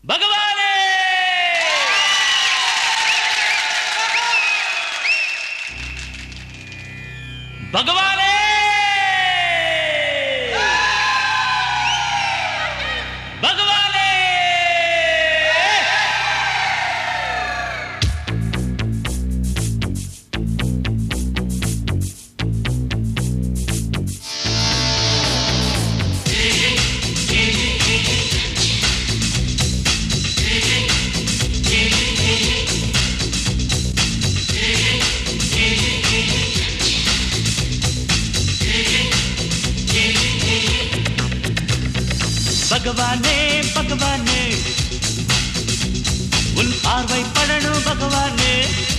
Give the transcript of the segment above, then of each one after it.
பகவானே பகவானே பகவானே பகவானே பகவானே உன் பார்வை படணும் பகவானே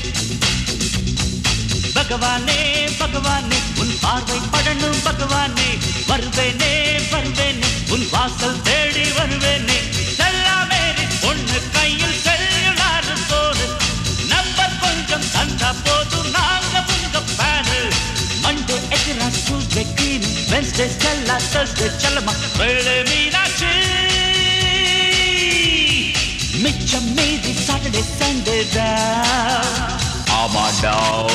பகவானே பகவானே உன் பார்வை படணும் பகவானே வருவேனே வருவேனே உன் வாசல் தேடி வருவேனே செல்லாமே பொண்ணு கையில் செல்லுலாரு போது நம்பர் கொஞ்சம் தந்தா போதும் நாங்க உங்க பேரு மண்டே எதிரா Tuesday cream Wednesday Stella Thursday செல்லமா வேலை மீனாட்சி மிச்சம் மீதி சாட்டர்டே சண்டே ஆமாண்டா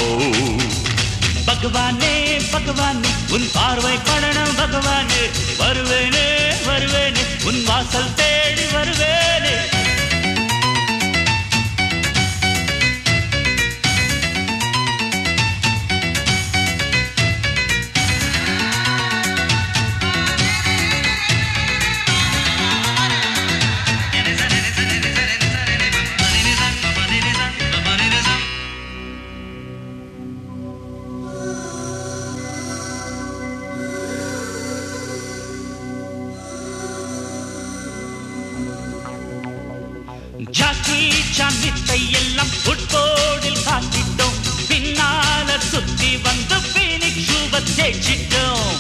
பகவானே பகவானே உன் பார்வை படணும் பகவானே வருவேனே வருவேனே உன் வாசல் தேடி வருவேனே ஜாக்கி சான் வித்தை எல்லாம் ஃபுட்போர்டில் காட்டிட்டோம் பின்னால சுத்தி வந்து பீனிக் ஷூவை தேய்ச்சிட்டோம்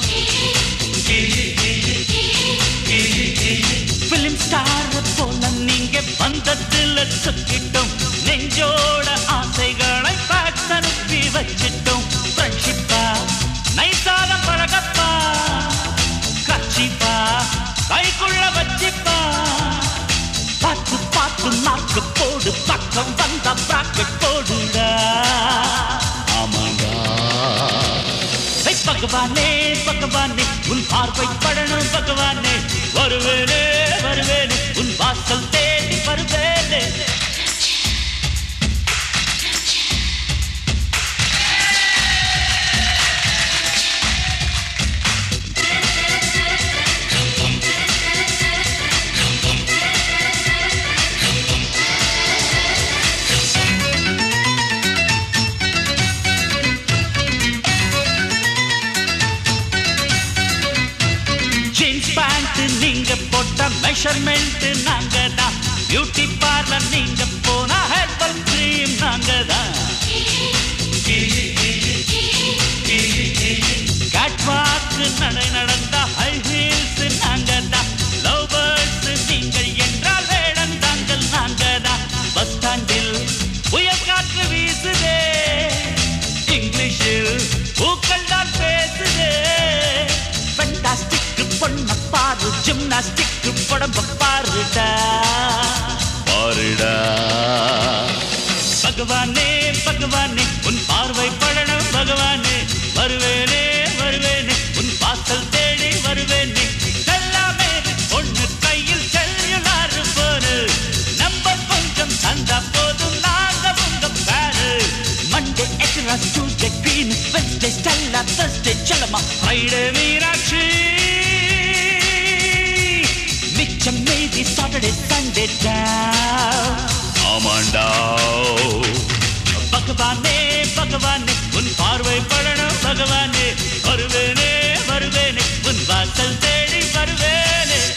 பிலிம் ஸ்டார் போல நீங்க வந்ததுல சுத்திட்டோம் நெஞ்சோட ஆசைகளை பேக் அனுப்பி வச்சிட்டோம் ஃப்ரெண்ட்ஷிப்பா நைசால பழகப்பா கட்சிப்பா கைக்குள்ள வச்சிப்பா பார்த்து பார்த்து நாக்கு போடு பக்கம் வந்த பிராக்கெட் போடுடா ஆமாண்டா ஐ பகவானே பகவானே உன் பார்வை படணும் பகவானே வருவேனே வருவேனே உன் வாசல் தேடி வருவேனே ஜீன்ஸ் பேண்ட் நீங்க போட்ட மெஷர்மெண்ட் நாங்க தான் பியூட்டி பார்லர் நீங்க போனா ஹெர்பல் கிரீம் நாங்க தான் கேட்வாக் நடை நடந்த ஹை ஹீல்ஸ் நாங்க தான் லவ் பேர்ட்ஸ் நீங்கள் என்றால் வேடந்தாங்கள் நாங்க தான் பஸ் ஸ்டாண்டில் புயல் காற்று வீசுதே இங்கிலீஷில் பூக்கள் தான் பேசுதே ஃபென்டாஸ்டிக் பொண்ண பாரு ஜிம்னாஸ்டிக் உடம்ப பாருடா பாருடா பகவானே பகவானே உன் பார்வை படணும் பகவானே வருவேனே வருவேனே உன் வாசல் தேடி வருவேனே எல்லாமே பொண்ணு கையில் செல்லுலாரு போரு நம்பர் கொஞ்சம் தந்தா போதும் நாங்க உங்க பேரு Monday extra Tuesday green Wednesday Stella Thursday செல்லமா ஃப்ரைடே மீனாட்சி மிச்சம் மீதி சாட்டர்டே சண்டே ஆமாண்டா பகவானே பகவானே உன் பார்வை படணும் பகவானே வருவேனே வருவேனே உன் வாசல் தேடி வருவேனே